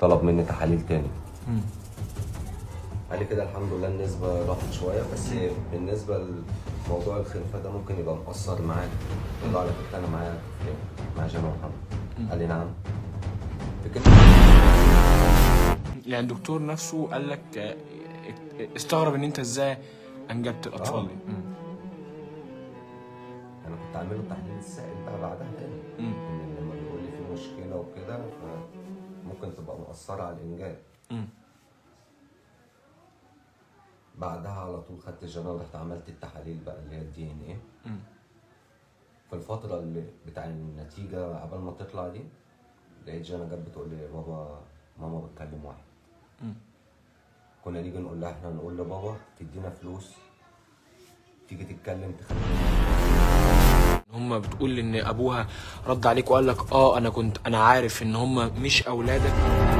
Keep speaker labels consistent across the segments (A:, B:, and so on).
A: طلب مني تحاليل تاني
B: مم.
A: قال لي كده الحمد لله النسبة راحت شوية بس بالنسبة لموضوع الخلفة ده ممكن يبقى مؤثر معاك قلت له على فكرة أنا معايا طفلين مع جنى ومحمد قال لي نعم لكن
B: يعني الدكتور نفسه قال لك آه، استغرب ان انت ازاي انجبت الاطفال دي مم.
A: أنا كنت عامل له تحليل السائل بقى بعدها تاني
B: مم.
A: إن لما بيقول لي في مشكلة وكده فممكن تبقى مؤثرة على الإنجاب
B: مم.
A: بعدها على طول خدت جنى ورحت عملت التحاليل بقى اللي هي الدي ان ايه
B: مم.
A: في الفترة اللي بتاع النتيجة قبل ما تطلع دي لقيت جانا جت بتقول لي بابا ماما بتكلم واحد
B: مم.
A: كنا نيجي نقول لها احنا نقول لبابا تدينا فلوس تيجي تتكلم تخلي
B: هم بتقول ان ابوها رد عليك وقال لك اه انا كنت انا عارف ان هم مش اولادك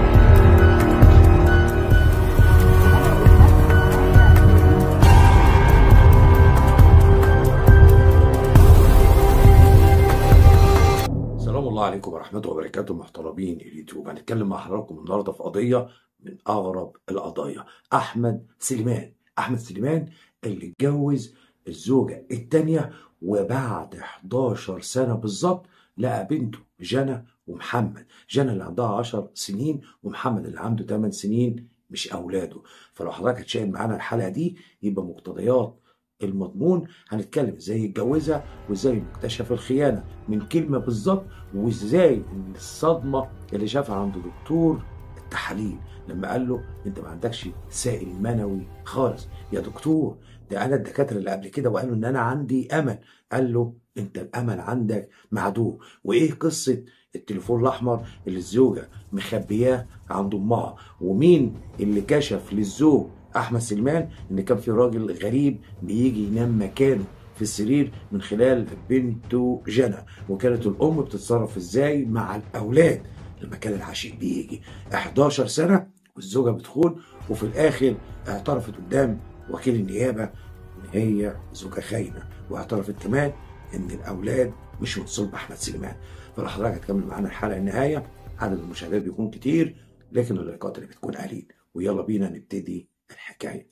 C: السلام الله عليكم ورحمة الله وبركاته محترمين اليوتيوب هنتكلم مع حضراتكم النهاردة في قضية من أغرب القضايا أحمد سليمان أحمد سليمان اللي اتجوز الزوجة التانية وبعد 11 سنة بالظبط لقى بنته جنى ومحمد جنى اللي عندها 10 سنين ومحمد اللي عنده 8 سنين مش أولاده فلو حضرتك هتشاهد معانا الحلقة دي يبقى مقتضيات المضمون هنتكلم ازاي يتجوزها وازاي اكتشف الخيانه من كلمه بالظبط وازاي الصدمه اللي شافها عند دكتور التحاليل لما قال له انت ما عندكش سائل منوي خالص يا دكتور ده انا الدكاتره اللي قبل كده وقالوا ان انا عندي امل قال له انت الامل عندك معدوم وايه قصه التليفون الاحمر اللي الزوجه مخبياه عند امها ومين اللي كشف للزوج احمد سليمان ان كان في راجل غريب بيجي ينام مكانه في السرير من خلال بنته جنى وكانت الام بتتصرف ازاي مع الاولاد لما كان العشيق بيجي 11 سنه والزوجه بتخون وفي الاخر اعترفت قدام وكيل النيابه ان هي زوجه خاينه واعترفت كمان ان الاولاد مش من صلب احمد سليمان فلو حضرتك هتكمل معانا الحلقه النهايه عدد المشاهدات بيكون كتير لكن اللايكات اللي بتكون قليل ويلا بينا نبتدي الحكايه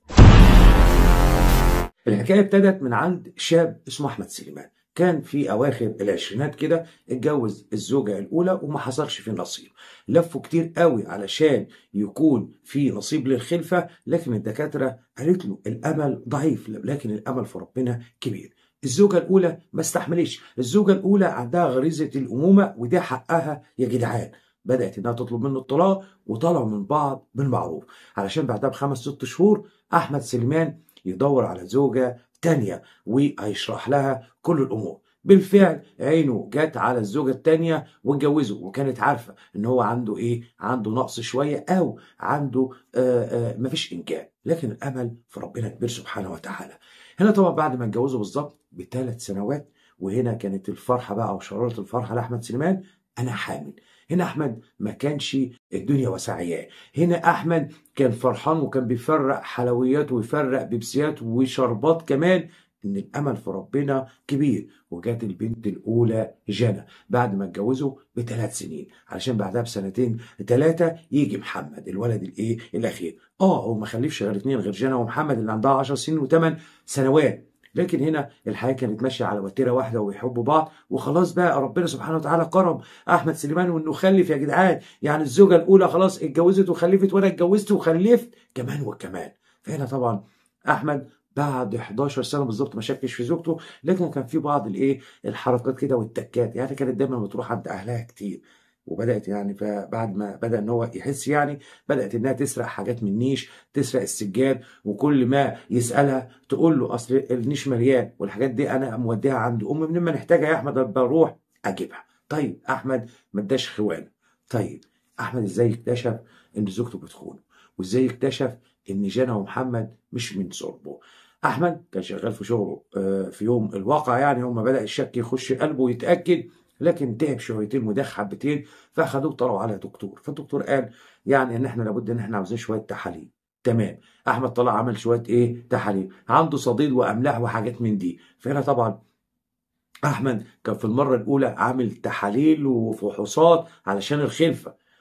C: الحكايه ابتدت من عند شاب اسمه احمد سليمان كان في اواخر العشرينات كده اتجوز الزوجه الاولى وما حصلش فيه نصيب لفوا كتير قوي علشان يكون في نصيب للخلفه لكن الدكاتره قالت له الامل ضعيف لكن الامل في ربنا كبير الزوجه الاولى ما استحملتش الزوجه الاولى عندها غريزه الامومه وده حقها يا جدعان بدات انها تطلب منه الطلاق وطلعوا من بعض بالمعروف علشان بعدها بخمس ست شهور احمد سليمان يدور على زوجه تانية وهيشرح لها كل الامور بالفعل عينه جت على الزوجة التانية واتجوزه وكانت عارفة ان هو عنده ايه عنده نقص شوية او عنده آه آه مفيش انجاب لكن الامل في ربنا كبير سبحانه وتعالى هنا طبعا بعد ما اتجوزوا بالظبط بثلاث سنوات وهنا كانت الفرحة بقى او شرارة الفرحة لأحمد سليمان انا حامل هنا احمد ما كانش الدنيا وسعياه هنا احمد كان فرحان وكان بيفرق حلويات ويفرق بيبسيات وشربات كمان ان الامل في ربنا كبير وجات البنت الاولى جنى بعد ما اتجوزوا بثلاث سنين علشان بعدها بسنتين ثلاثه يجي محمد الولد الايه الاخير اه هو ما خلفش غير اثنين غير جنى ومحمد اللي عندها 10 سنين وثمان سنوات لكن هنا الحياه كانت ماشيه على وتيره واحده ويحبوا بعض وخلاص بقى ربنا سبحانه وتعالى كرم احمد سليمان وانه خلف يا جدعان يعني الزوجه الاولى خلاص اتجوزت وخلفت وانا اتجوزت وخلفت كمان وكمان فهنا طبعا احمد بعد 11 سنه بالظبط ما شكش في زوجته لكن كان في بعض الايه الحركات كده والتكات يعني كانت دايما بتروح عند اهلها كتير وبدات يعني فبعد ما بدا ان هو يحس يعني بدات انها تسرق حاجات من النيش تسرق السجاد وكل ما يسالها تقول له اصل النيش مليان والحاجات دي انا موديها عند امي من ما نحتاجها يا احمد بروح اجيبها طيب احمد ما اداش خوانه طيب احمد ازاي اكتشف ان زوجته بتخونه وازاي اكتشف ان جنى ومحمد مش من صلبه احمد كان شغال في شغله آه، في يوم الواقع يعني هم بدا الشك يخش قلبه ويتاكد لكن تعب شويتين وداخ حبتين فاخدوه طلعوا على دكتور فالدكتور قال يعني ان احنا لابد ان احنا عاوزين شويه تحاليل تمام احمد طلع عمل شويه ايه تحاليل عنده صديد واملاح وحاجات من دي فهنا طبعا احمد كان في المره الاولى عامل تحاليل وفحوصات علشان الخلفه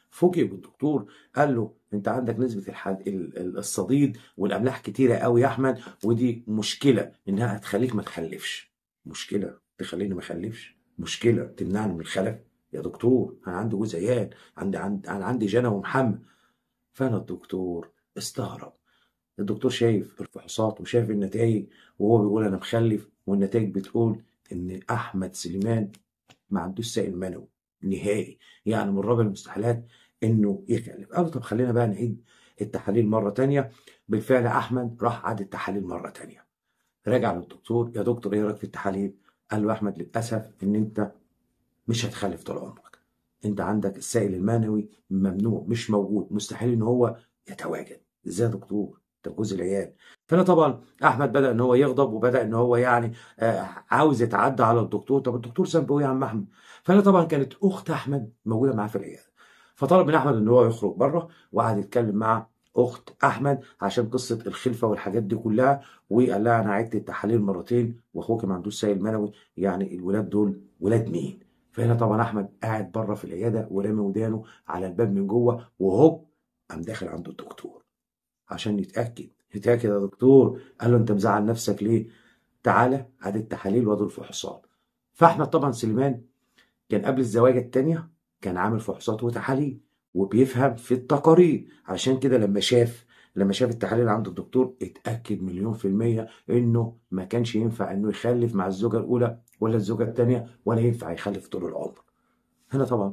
C: فوجئ بالدكتور قال له انت عندك نسبه الحد... ال- ال- الصديد والاملاح كتيره قوي يا احمد ودي مشكله انها هتخليك ما تخلفش مشكله تخليني ما اخلفش مشكله تمنعني من الخلف يا دكتور انا عندي جوز عيال عندي عندي انا عندي جنى ومحمد فانا الدكتور استغرب الدكتور شايف الفحوصات وشايف النتائج وهو بيقول انا مخلف والنتائج بتقول ان احمد سليمان ما عندوش سائل منوي نهائي يعني من رابع المستحيلات انه يخلف قالوا طب خلينا بقى نعيد التحاليل مره تانية بالفعل احمد راح عاد التحاليل مره تانية رجع للدكتور يا دكتور ايه رايك في التحاليل قال له احمد للاسف ان انت مش هتخلف طول عمرك انت عندك السائل المنوي ممنوع مش موجود مستحيل ان هو يتواجد ازاي يا دكتور ده جوز العيال فانا طبعا احمد بدا ان هو يغضب وبدا ان هو يعني آه، عاوز يتعدى على الدكتور طب الدكتور ذنبه ايه يا عم احمد فانا طبعا كانت اخت احمد موجوده معاه في العياده فطلب من احمد ان هو يخرج بره وقعد يتكلم مع اخت احمد عشان قصه الخلفه والحاجات دي كلها وقال لها انا عدت التحاليل مرتين واخوك ما عندوش سائل منوي يعني الولاد دول ولاد مين فهنا طبعا احمد قاعد بره في العياده ورامي ودانه على الباب من جوه وهوب قام داخل عند الدكتور عشان يتاكد يتاكد يا دكتور قال له انت مزعل نفسك ليه تعالى عاد التحاليل وادوا الفحوصات فاحمد طبعا سليمان كان قبل الزواجه التانيه كان عامل فحوصات وتحاليل وبيفهم في التقارير عشان كده لما شاف لما شاف التحاليل عند الدكتور اتأكد مليون في المية انه ما كانش ينفع انه يخلف مع الزوجة الاولى ولا الزوجة التانية ولا ينفع يخلف طول العمر هنا طبعا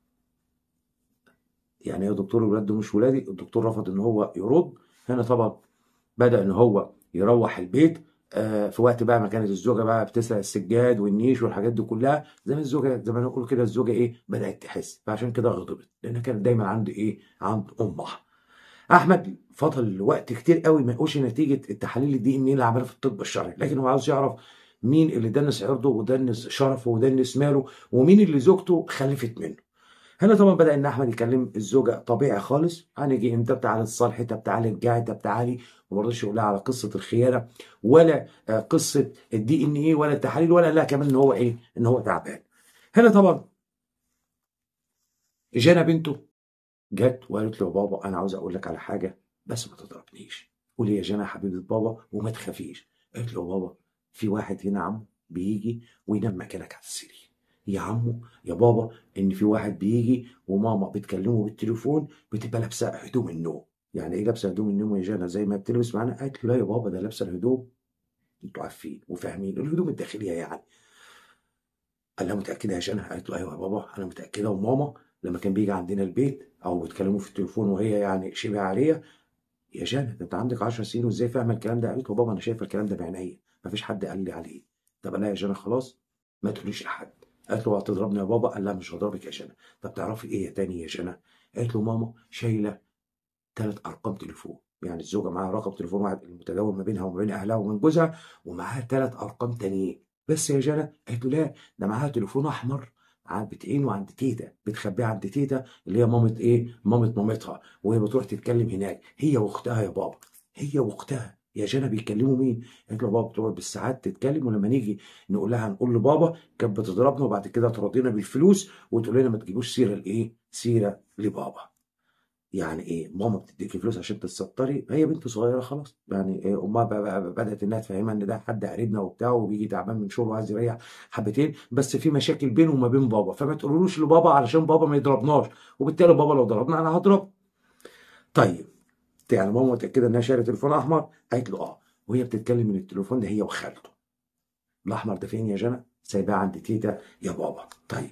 C: يعني يا دكتور الولاد دول مش ولادي الدكتور رفض ان هو يرد هنا طبعا بدأ ان هو يروح البيت آه، في وقت بقى ما كانت الزوجه بقى بتسرق السجاد والنيش والحاجات دي كلها زي ما الزوجه زي ما نقول كده الزوجه ايه بدات تحس فعشان كده غضبت لانها كانت دايما عند ايه عند امها احمد فضل وقت كتير قوي ما يقولش نتيجه التحاليل الدي ان ايه اللي عملها في الطب الشرعي لكن هو عاوز يعرف مين اللي دنس عرضه ودنس شرفه ودنس ماله ومين اللي زوجته خلفت منه هنا طبعا بدا ان احمد يكلم الزوجه طبيعي خالص هنيجي امتى تعالى الصالح طب تعالى ارجعي طب تعالي وما رضيش يقول لها على قصه الخيانه ولا آه، قصه الدي ان ايه ولا التحاليل ولا لا كمان ان هو ايه ان هو تعبان هنا طبعا جانا بنته جت وقالت له يا بابا انا عاوز اقول لك على حاجه بس ما تضربنيش قولي يا جانا حبيبه بابا وما تخافيش قالت له يا بابا في واحد هنا عمو بيجي وينام مكانك على السرير يا عمو يا بابا ان في واحد بيجي وماما بتكلمه بالتليفون بتبقى لابسه هدوم النوم يعني ايه لابسه هدوم النوم يا جانا زي ما بتلبس معانا قالت له لا يا بابا ده لابسه الهدوم انتوا عارفين وفاهمين الهدوم الداخليه يعني قال لها متاكده يا جانا قالت له ايوه يا بابا انا متاكده وماما لما كان بيجي عندنا البيت او بيتكلموا في التليفون وهي يعني شبه عليا يا جانا ده انت عندك 10 سنين وازاي فاهمه الكلام ده قالت له بابا انا شايفه الكلام ده بعينيا مفيش حد قال لي عليه طب لا يا جانا خلاص ما تقوليش لحد قالت له هتضربني يا بابا قال لا مش هضربك يا جانا طب تعرفي ايه يا تاني يا جانا قالت له ماما شايله ثلاث ارقام تليفون يعني الزوجه معاها رقم تليفون واحد المتداول ما بينها وما بين اهلها ومن جوزها ومعاها ثلاث ارقام تانيين بس يا جانا قالت له لا ده معاها تليفون احمر عند بتعينه عند تيتا بتخبيه عند تيتا اللي هي مامة ايه مامة مامتها وهي بتروح تتكلم هناك هي واختها يا بابا هي واختها يا جانا بيكلموا مين؟ قالت له بابا بتقعد بالساعات تتكلم ولما نيجي نقول لها هنقول لبابا كانت بتضربنا وبعد كده ترضينا بالفلوس وتقول لنا ما تجيبوش سيره لايه؟ سيره لبابا. يعني ايه ماما بتديكي فلوس عشان تتستري هي بنت صغيره خلاص يعني إيه امها بقى بقى بدات انها تفهمها ان ده حد قريبنا وبتاع وبيجي تعبان من شغله وعايز يريح حبتين بس في مشاكل بينه وما بين بابا فما تقولوش لبابا علشان بابا ما يضربناش وبالتالي بابا لو ضربنا انا هضرب طيب يعني ماما متاكده انها شاريه تليفون احمر قالت له اه وهي بتتكلم من التليفون ده هي وخالته الاحمر ده فين يا جنى سايباه عند تيتا يا بابا طيب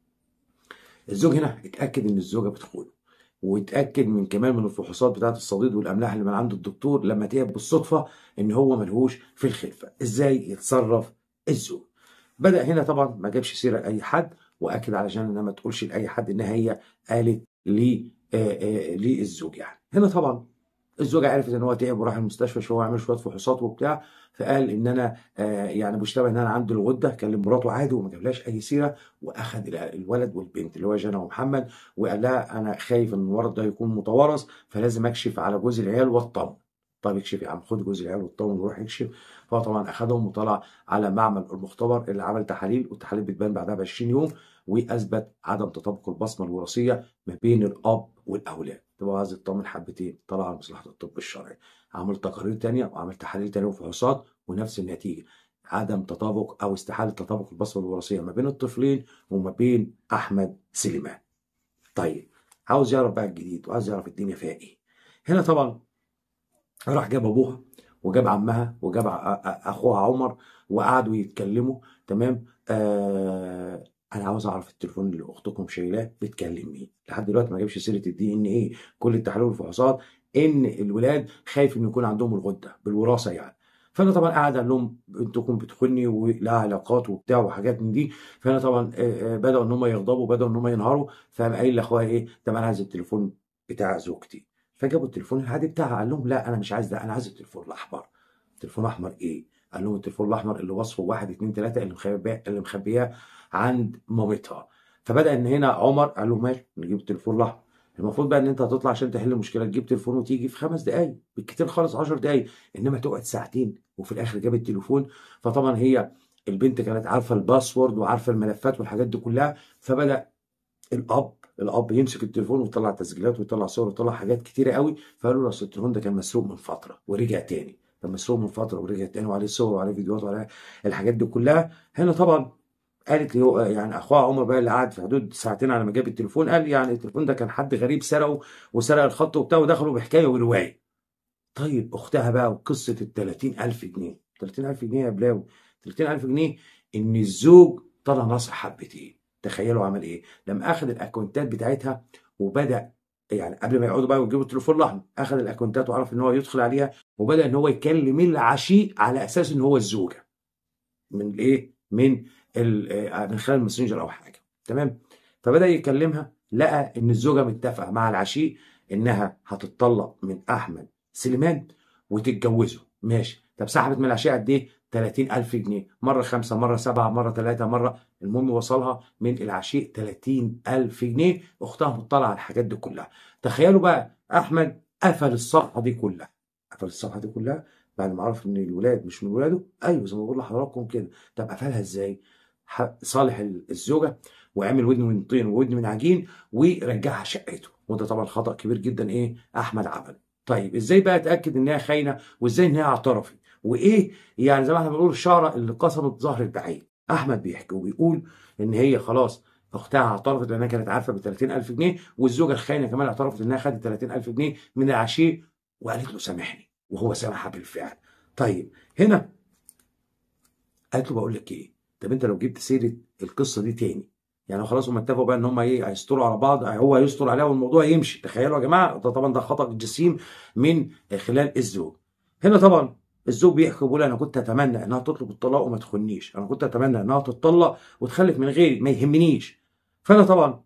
C: الزوج هنا اتاكد ان الزوجه بتخونه واتاكد من كمان من الفحوصات بتاعه الصديد والاملاح اللي من عند الدكتور لما تعب بالصدفه ان هو ملهوش في الخلفه ازاي يتصرف الزوج بدا هنا طبعا ما جابش سيره لاي حد واكد علشان انها ما تقولش لاي حد ان هي قالت لي آه، آه، للزوج يعني هنا طبعا الزوجه عرفت ان هو تعب وراح المستشفى شويه وعمل شويه فحوصات وبتاع فقال ان انا آه، يعني مشتبه ان انا عندي الغده كلم مراته عادي وما جابلهاش اي سيره واخد ال- الولد والبنت اللي هو جانا ومحمد وقال لها انا خايف ان المرض ده يكون متوارث فلازم اكشف على جوز العيال واطمن طب اكشف يا عم خد جوز العيال والطاول وروح اكشف فهو طبعا اخدهم وطلع على معمل المختبر اللي عمل تحاليل والتحاليل بتبان بعدها ب 20 يوم واثبت عدم تطابق البصمه الوراثيه ما بين الاب والاولاد تبقى عايز تطمن حبتين طلع على مصلحه الطب الشرعي عمل تقارير تانية وعمل تحاليل تانية وفحوصات ونفس النتيجه عدم تطابق او استحاله تطابق البصمه الوراثيه ما بين الطفلين وما بين احمد سليمان طيب عاوز يعرف بقى الجديد وعاوز يعرف الدنيا فيها ايه هنا طبعا راح جاب ابوها وجاب عمها وجاب ع- أ- اخوها عمر وقعدوا يتكلموا تمام آه انا عاوز اعرف التليفون اللي اختكم شايلاه بتكلم مين لحد دلوقتي ما جابش سيره الدي ان ايه كل التحاليل والفحوصات ان الولاد خايف ان يكون عندهم الغده بالوراثه يعني فانا طبعا قاعد اقول لهم انتكم بتخوني ولها علاقات وبتاع وحاجات من دي فانا طبعا آه، آه، بداوا ان هم يغضبوا بداوا ان هم ينهاروا فقام قايل لاخويا ايه طب انا عايز التليفون بتاع زوجتي فجابوا التليفون العادي بتاعها قال لهم لا انا مش عايز ده انا عايز التليفون الاحمر التليفون الاحمر ايه قال لهم التليفون الاحمر اللي وصفه واحد اتنين تلاته اللي مخبيه اللي مخبياه عند مامتها فبدا ان هنا عمر قال له ماشي نجيب التليفون الاحمر المفروض بقى ان انت هتطلع عشان تحل المشكله تجيب تليفون وتيجي في خمس دقائق بالكتير خالص 10 دقائق انما تقعد ساعتين وفي الاخر جاب التليفون فطبعا هي البنت كانت عارفه الباسورد وعارفه الملفات والحاجات دي كلها فبدا الاب الاب يمسك التليفون ويطلع تسجيلات ويطلع صور ويطلع حاجات كتيره قوي فقالوا له اصل التليفون ده كان مسروق من فتره ورجع تاني كان مسروق من فتره ورجع تاني وعليه صور وعليه فيديوهات وعليه الحاجات دي كلها هنا طبعا قالت لي هو يعني اخوها عمر بقى اللي قعد في حدود ساعتين على ما جاب التليفون قال يعني التليفون ده كان حد غريب سرقه وسرق الخط وبتاع ودخلوا بحكايه وروايه طيب اختها بقى وقصه ال 30000 جنيه 30000 جنيه يا بلاوي 30000 جنيه ان الزوج طلع ناصح حبتين تخيلوا عمل ايه لما اخذ الاكونتات بتاعتها وبدا يعني قبل ما يقعدوا بقى ويجيبوا التليفون الاحمر اخذ الاكونتات وعرف ان هو يدخل عليها وبدا ان هو يكلم العشيق على اساس ان هو الزوجه من الايه من ال- آه، من خلال الماسنجر او حاجه تمام فبدا يكلمها لقى ان الزوجه متفقه مع العشيق انها هتتطلق من احمد سليمان وتتجوزه ماشي طب سحبت من العشيق قد ايه 30000 جنيه مره خمسه مره سبعه مره ثلاثه مره المهم وصلها من العشيق 30000 جنيه اختها مطلعه على الحاجات دي كلها تخيلوا بقى احمد قفل الصفحه دي كلها قفل الصفحه دي كلها بعد ما عرف ان الولاد مش من ولاده ايوه زي ما بقول لحضراتكم كده طب قفلها ازاي ح- صالح ال- الزوجه وعمل ودن من طين وودن من عجين ورجعها شقته وده طبعا خطا كبير جدا ايه احمد عمله طيب ازاي بقى اتاكد ان هي خاينه وازاي ان هي اعترفت وايه يعني زي ما احنا بنقول الشعره اللي قسمت ظهر البعيد احمد بيحكي وبيقول ان هي خلاص اختها اعترفت لانها كانت عارفه ب 30000 جنيه والزوجه الخاينه كمان اعترفت انها خدت 30000 جنيه من العشيق وقالت له سامحني وهو سامحها بالفعل طيب هنا قالت له بقول لك ايه طب انت لو جبت سيره القصه دي تاني يعني خلاص هم اتفقوا بقى ان هم ايه هيستروا على بعض هو هيستر عليها والموضوع يمشي تخيلوا يا جماعه ده طبعا ده خطا جسيم من خلال الزوج هنا طبعا الزوج بيحكي بيقول انا كنت اتمنى انها تطلب الطلاق وما تخونيش انا كنت اتمنى انها تتطلق وتخلف من غيري ما يهمنيش فانا طبعا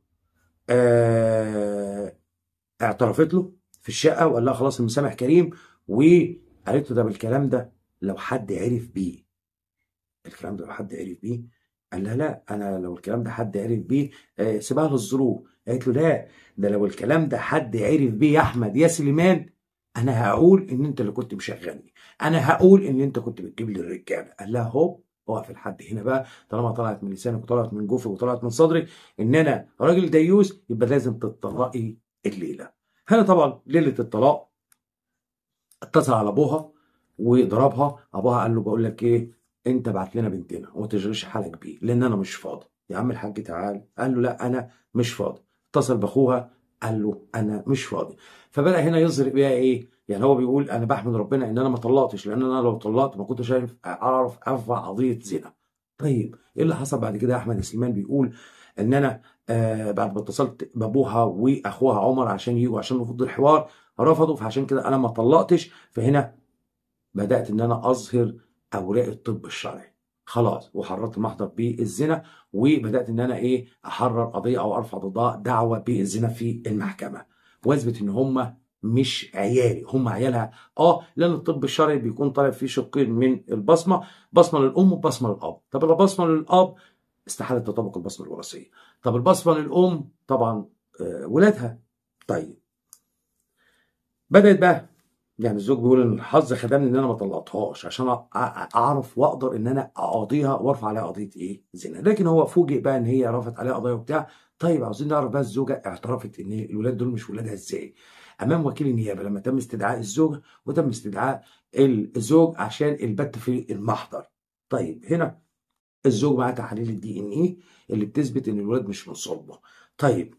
C: آه اعترفت له في الشقه وقال لها خلاص المسامح كريم وقالت له ده بالكلام ده لو حد عرف بيه الكلام ده لو حد عرف بيه قال لها لا انا لو الكلام ده حد عرف بيه آه، سيبها للظروف قالت له لا ده لو الكلام ده حد عرف بيه يا احمد يا سليمان انا هقول ان انت اللي كنت مشغلني انا هقول ان انت كنت بتجيب لي الرجاله قال لها هوب اقف الحد هنا بقى طالما طلعت من لسانك وطلعت من جوفك وطلعت من صدرك ان انا راجل ديوس يبقى لازم تتطلقي الليله هنا طبعا ليله الطلاق اتصل على ابوها وضربها ابوها قال له بقول لك ايه انت بعت لنا بنتنا وما تشغلش حالك بيه لان انا مش فاضي يا عم الحاج تعال قال له لا انا مش فاضي اتصل باخوها قال له انا مش فاضي فبدا هنا يظهر بيها ايه يعني هو بيقول انا بحمد ربنا ان انا ما طلقتش لان انا لو طلقت ما كنتش عارف اعرف ارفع قضيه زنا طيب ايه اللي حصل بعد كده احمد سليمان بيقول ان انا آه بعد ما اتصلت بابوها واخوها عمر عشان يجوا عشان نفض الحوار رفضوا فعشان كده انا ما طلقتش فهنا بدات ان انا اظهر اوراق الطب الشرعي خلاص وحررت المحضر بالزنا وبدات ان انا ايه احرر قضيه او ارفع ضدها دعوه بالزنا في المحكمه واثبت ان هم مش عيالي هم عيالها اه لان الطب الشرعي بيكون طالب فيه شقين من البصمه بصمه للام وبصمه للاب طب البصمه للاب استحاله تطابق البصمه الوراثيه طب البصمه للام طبعا آه ولادها طيب بدات بقى يعني الزوج بيقول ان الحظ خدمني ان انا ما طلقتهاش عشان أ- أ- اعرف واقدر ان انا اقاضيها وارفع عليها قضيه ايه؟ زنا، لكن هو فوجئ بقى ان هي رفعت عليها قضيه وبتاع، طيب عاوزين نعرف بقى الزوجه اعترفت ان الولاد دول مش ولادها ازاي؟ امام وكيل النيابه لما تم استدعاء الزوجه وتم استدعاء الزوج عشان البت في المحضر. طيب هنا الزوج معاه تحاليل الدي ان ايه اللي بتثبت ان الولاد مش من صلبه. طيب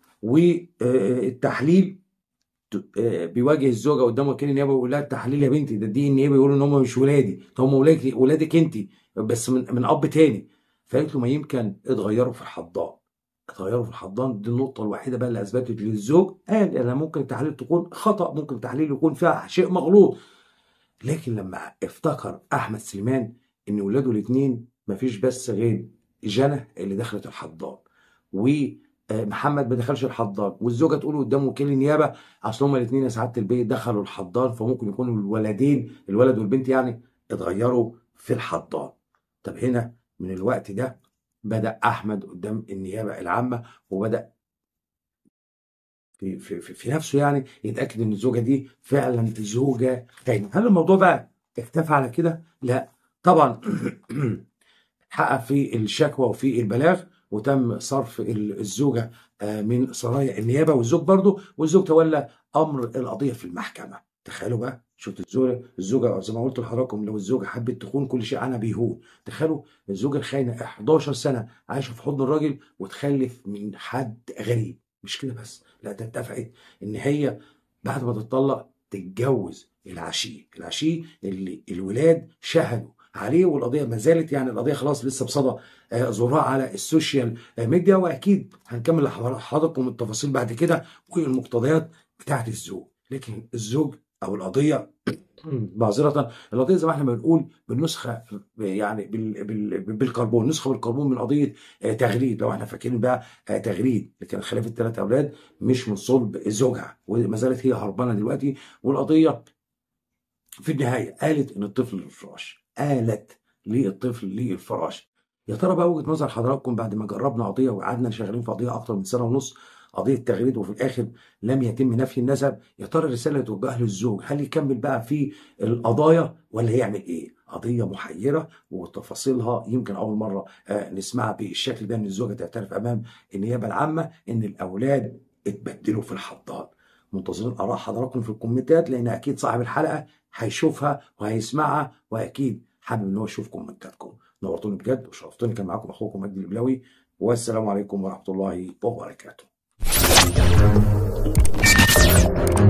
C: والتحليل آه، بيواجه الزوجه قدام وكيل النيابه ويقول لها التحليل يا بنتي ده الدي ان ايه بيقولوا ان هم مش ولادي ده هم ولادك ولادك انت بس من من اب تاني فقالت له ما يمكن اتغيروا في الحضان اتغيروا في الحضان دي النقطه الوحيده بقى اللي اثبتت للزوج قال انا ممكن التحليل تكون خطا ممكن التحليل يكون فيها شيء مغلوط لكن لما افتكر احمد سليمان ان ولاده الاثنين مفيش بس غير جنى اللي دخلت الحضان ومحمد ما دخلش الحضان والزوجه تقول قدام وكيل النيابه اصل هما الاثنين يا سعاده البيت دخلوا الحضان فممكن يكونوا الولدين الولد والبنت يعني اتغيروا في الحضان طب هنا من الوقت ده بدا احمد قدام النيابه العامه وبدا في, في, في, في نفسه يعني يتاكد ان الزوجه دي فعلا زوجه خاينه هل الموضوع بقى اكتفى على كده لا طبعا حقق في الشكوى وفي البلاغ وتم صرف ال- الزوجه آه، من سرايا النيابه والزوج برضه والزوج تولى امر القضيه في المحكمه تخيلوا بقى شفت الزوجه الزوجه زي ما قلت لحضراتكم لو الزوجه حبت تخون كل شيء عنها بيهون تخيلوا الزوجه الخاينه 11 سنه عايشه في حضن الراجل وتخلف من حد غريب مش كده بس لا ده اتفقت ان هي بعد ما تتطلق تتجوز العشيق العشيق اللي الولاد شهدوا عليه والقضيه ما زالت يعني القضيه خلاص لسه بصدى آه، ظهورها على السوشيال آه، ميديا واكيد هنكمل لحضراتكم التفاصيل بعد كده والمقتضيات بتاعت الزوج لكن الزوج او القضيه معذره القضيه زي ما احنا بنقول بالنسخه يعني بال بال بالكربون نسخه بالكربون من قضيه آه، تغريد لو احنا فاكرين بقى آه، تغريد اللي كان خلفت ثلاث اولاد مش من صلب زوجها وما زالت هي هربانه دلوقتي والقضيه في النهايه قالت ان الطفل للفراش قالت للطفل للفراش يا ترى بقى وجهه نظر حضراتكم بعد ما جربنا قضيه وقعدنا شغالين في قضيه اكتر من سنه ونص قضيه تغريد وفي الاخر لم يتم نفي النسب يا ترى الرساله اللي توجه للزوج هل يكمل بقى في القضايا ولا هيعمل ايه؟ قضيه محيره وتفاصيلها يمكن اول مره آه، نسمعها بالشكل ده ان الزوجه تعترف امام النيابه العامه ان الاولاد اتبدلوا في الحضان منتظرين اراء حضراتكم في الكومنتات لان اكيد صاحب الحلقه هيشوفها وهيسمعها واكيد حابب ان هو يشوف كومنتاتكم نورتوني بجد وشرفتوني كان معاكم اخوكم مجدي البلاوي والسلام عليكم ورحمه الله وبركاته